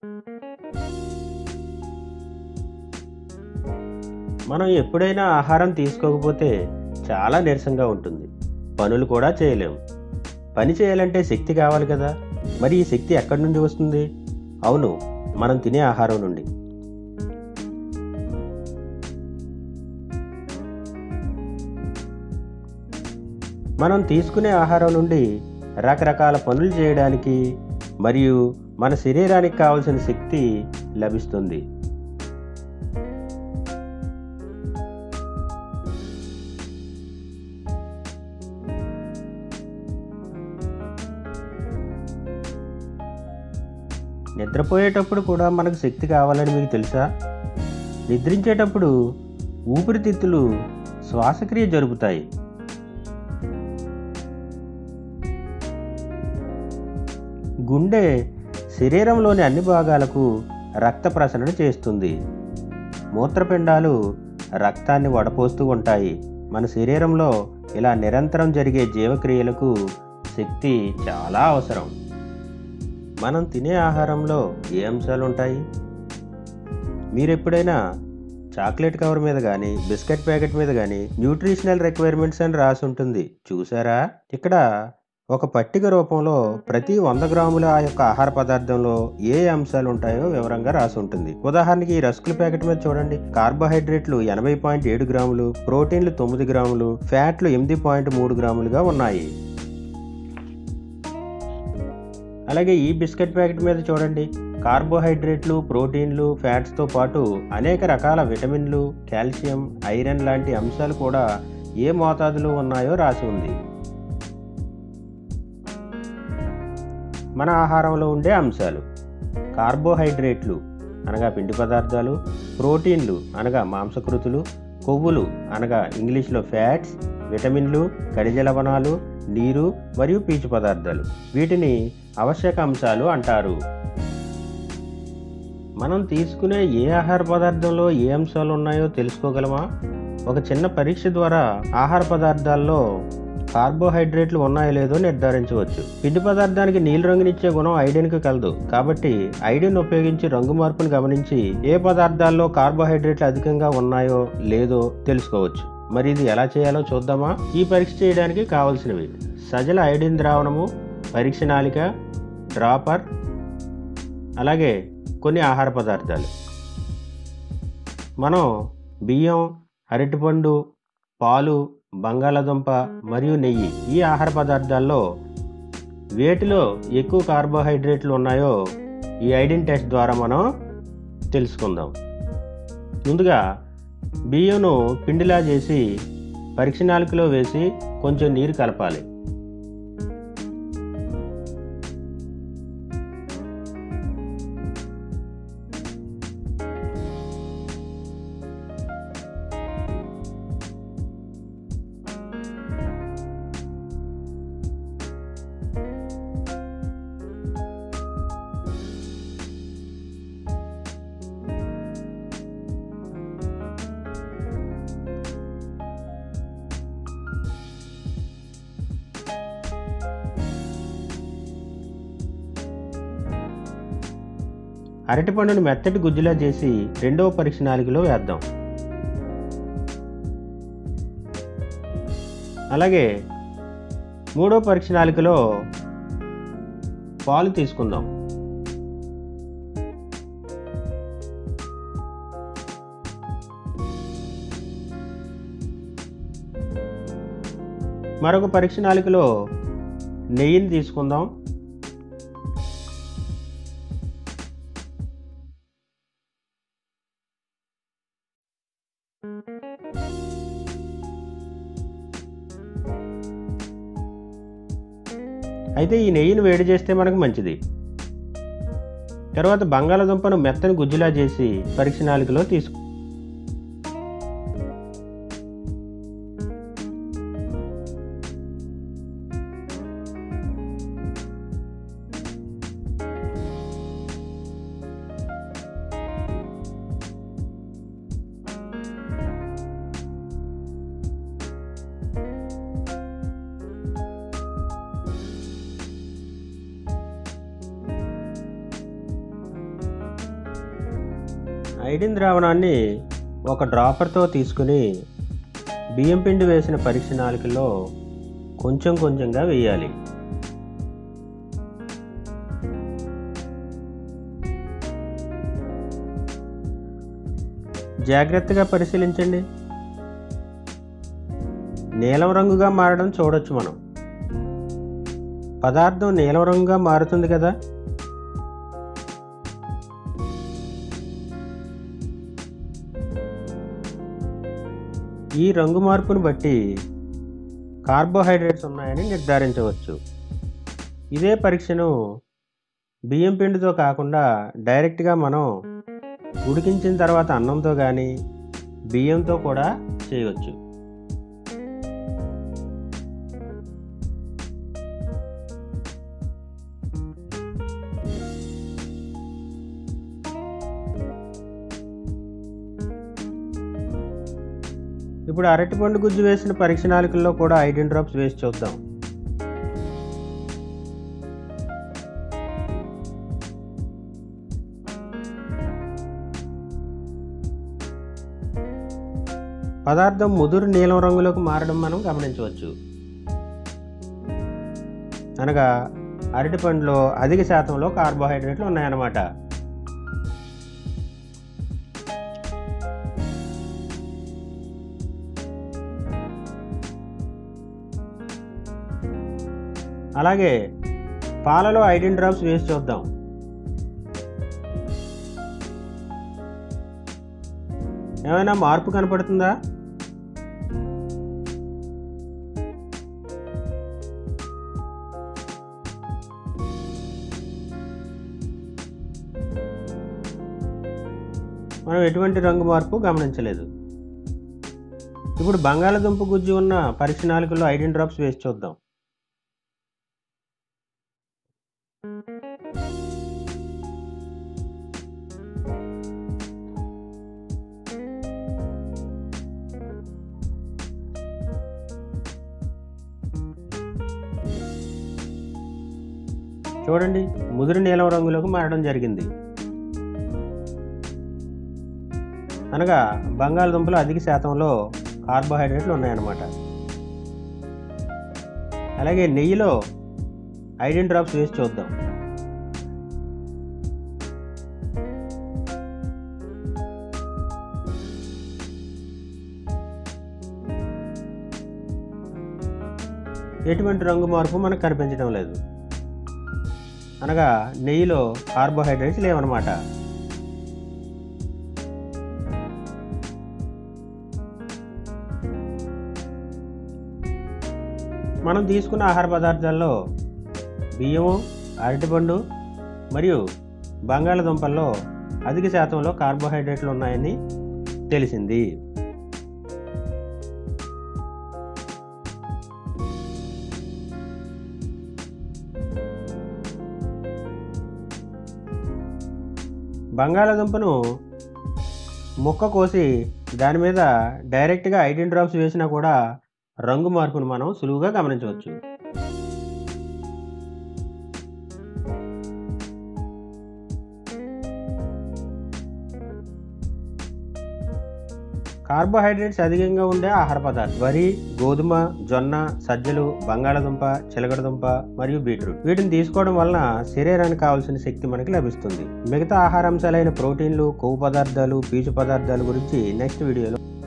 మనం ఎప్పుడైనా ఆహారం తీసుకోకపోతే చాలా నీరసంగా ఉంటుంది పనులు కూడా చేయలేము పని చేయాలంటే శక్తి కావాలి కదా మరి ఈ శక్తి ఎక్కడి నుండి వస్తుంది అవును మనం తినే ఆహారం నుండి మనం తీసుకునే ఆహారం నుండి రకరకాల పనులు చేయడానికి మరియు మన శరీరానికి కావలసిన శక్తి లభిస్తుంది నిద్రపోయేటప్పుడు కూడా మనకు శక్తి కావాలని మీకు తెలుసా నిద్రించేటప్పుడు ఊపిరితిత్తులు శ్వాసక్రియ జరుపుతాయి గుండె శరీరంలోని అన్ని భాగాలకు రక్త ప్రసరణ చేస్తుంది మూత్రపిండాలు రక్తాన్ని వడపోస్తూ ఉంటాయి మన శరీరంలో ఇలా నిరంతరం జరిగే జీవక్రియలకు శక్తి చాలా అవసరం మనం తినే ఆహారంలో ఏ అంశాలు ఉంటాయి మీరు ఎప్పుడైనా చాక్లెట్ కవర్ మీద కానీ బిస్కెట్ ప్యాకెట్ మీద కానీ న్యూట్రిషనల్ రిక్వైర్మెంట్స్ అని రాసి ఉంటుంది చూసారా ఇక్కడ ఒక పట్టిక రూపంలో ప్రతి వంద గ్రాముల ఆ యొక్క ఆహార పదార్థంలో ఏ అంశాలు ఉంటాయో వివరంగా రాసి ఉంటుంది ఉదాహరణకి ఈ రస్కుల ప్యాకెట్ మీద చూడండి కార్బోహైడ్రేట్లు ఎనభై పాయింట్ ఏడు గ్రాములు ప్రోటీన్లు తొమ్మిది గ్రాములు ఫ్యాట్లు ఎనిమిది పాయింట్ మూడు గ్రాములుగా ఉన్నాయి అలాగే ఈ బిస్కెట్ ప్యాకెట్ మీద చూడండి కార్బోహైడ్రేట్లు ప్రోటీన్లు ఫ్యాట్స్తో పాటు అనేక రకాల విటమిన్లు కాల్షియం ఐరన్ లాంటి అంశాలు కూడా ఏ మోతాదులో ఉన్నాయో రాసి ఉంది మన ఆహారంలో ఉండే అంశాలు కార్బోహైడ్రేట్లు అనగా పిండి పదార్థాలు ప్రోటీన్లు అనగా మాంసకృతులు కొవ్వులు అనగా ఇంగ్లీష్లో ఫ్యాట్స్ విటమిన్లు ఖనిజ లవణాలు నీరు మరియు పీచు పదార్థాలు వీటిని ఆవశ్యక అంశాలు అంటారు మనం తీసుకునే ఏ ఆహార పదార్థంలో ఏ అంశాలు ఉన్నాయో తెలుసుకోగలమా ఒక చిన్న పరీక్ష ద్వారా ఆహార పదార్థాల్లో కార్బోహైడ్రేట్లు ఉన్నాయో లేదో నిర్ధారించవచ్చు పిండి పదార్థానికి నీలి రంగునిచ్చే గుణం ఐడిన్కి కలదు కాబట్టి ఐడిన్ ఉపయోగించి రంగు మార్పును గమనించి ఏ పదార్థాల్లో కార్బోహైడ్రేట్లు అధికంగా ఉన్నాయో లేదో తెలుసుకోవచ్చు మరి ఇది ఎలా చేయాలో చూద్దామా ఈ పరీక్ష చేయడానికి కావలసినవి సజల ఐడిన్ ద్రావణము పరీక్ష నాలిక డ్రాపర్ అలాగే కొన్ని ఆహార పదార్థాలు మనం బియ్యం అరటిపండు పాలు బంగాళాదుంప మరియు నెయ్యి ఈ ఆహార పదార్థాల్లో వేటిలో ఎక్కువ కార్బోహైడ్రేట్లు ఉన్నాయో ఈ ఐడిన్ టెస్ట్ ద్వారా మనం తెలుసుకుందాం ముందుగా బియ్యంను పిండిలా చేసి పరీక్ష నాలుకలో వేసి కొంచెం నీరు కలపాలి అరటిపండును మెత్తటి గుజ్జులా చేసి రెండవ పరీక్ష నాలుగులో వేద్దాం అలాగే మూడో పరీక్ష నాలుకలో పాలు తీసుకుందాం మరొక పరీక్ష నాలుకలో నెయ్యిని తీసుకుందాం అయితే ఈ నెయ్యిని వేడి చేస్తే మనకు మంచిది తర్వాత బంగాళాదుంపను మెత్తని గుజ్జులా చేసి పరీక్ష నాలుకలో తీసుకు ఐడిన్ ద్రావణాన్ని ఒక డ్రాపర్తో తీసుకుని బియ్యం పిండి వేసిన పరీక్ష నాలుకలో కొంచెం కొంచెంగా వేయాలి జాగ్రత్తగా పరిశీలించండి నీలం రంగుగా మారడం చూడొచ్చు మనం పదార్థం నీలం రంగుగా మారుతుంది కదా ఈ రంగు మార్పును బట్టి కార్బోహైడ్రేట్స్ ఉన్నాయని నిర్ధారించవచ్చు ఇదే పరీక్షను బియ్యం పిండితో కాకుండా డైరెక్ట్గా మనం ఉడికించిన తర్వాత అన్నంతో కానీ బియ్యంతో కూడా చేయవచ్చు ఇప్పుడు అరటిపండు గుజ్జు వేసిన పరీక్ష నాలుకల్లో కూడా ఐడిన్ డ్రాప్స్ వేసి చూద్దాం పదార్థం ముదురు నీలం రంగులోకి మారడం మనం గమనించవచ్చు అనగా అరటిపండులో అధిక శాతంలో కార్బోహైడ్రేట్లు ఉన్నాయన్నమాట అలాగే పాలలో ఐడిన్ డ్రాప్స్ వేసి చూద్దాం ఏమైనా మార్పు కనపడుతుందా మనం ఎటువంటి రంగు మార్పు గమనించలేదు ఇప్పుడు బంగాళదుంప గుజ్జు ఉన్న పరీక్ష నాలుగులో ఐడిన్ డ్రాప్స్ వేసి చూద్దాం చూడండి ముదురు నీలం రంగులోకి మారడం జరిగింది అనగా బంగాళదుంపలు అధిక శాతంలో కార్బోహైడ్రేట్లు ఉన్నాయన్నమాట అలాగే నెయ్యిలో ఐడిన్ డ్రాప్స్ వేసి చూద్దాం ఎటువంటి రంగు మార్పు మనకు కనిపించడం లేదు అనగా నెయ్యిలో కార్బోహైడ్రేట్స్ లేవన్నమాట మనం తీసుకున్న ఆహార పదార్థాల్లో బియ్యము అరటిపండు మరియు బంగాళదుంపల్లో అధిక శాతంలో కార్బోహైడ్రేట్లు ఉన్నాయని తెలిసింది బంగాళాదుంపను ముక్క కోసి దాని మీద డైరెక్ట్గా ఐడిన్ డ్రాప్స్ వేసినా కూడా రంగు మార్పును మనం సులువుగా గమనించవచ్చు కార్బోహైడ్రేట్స్ అధికంగా ఉండే ఆహార పదార్థాలు వరి గోధుమ జొన్న సజ్జలు బంగాళదుంప చిలకడదుంప మరియు బీట్రూట్ వీటిని తీసుకోవడం వలన శరీరానికి కావాల్సిన శక్తి మనకి లభిస్తుంది మిగతా ఆహారాంశాలైన ప్రోటీన్లు కొవ్వు పదార్థాలు పీచు పదార్థాల గురించి నెక్స్ట్ వీడియోలో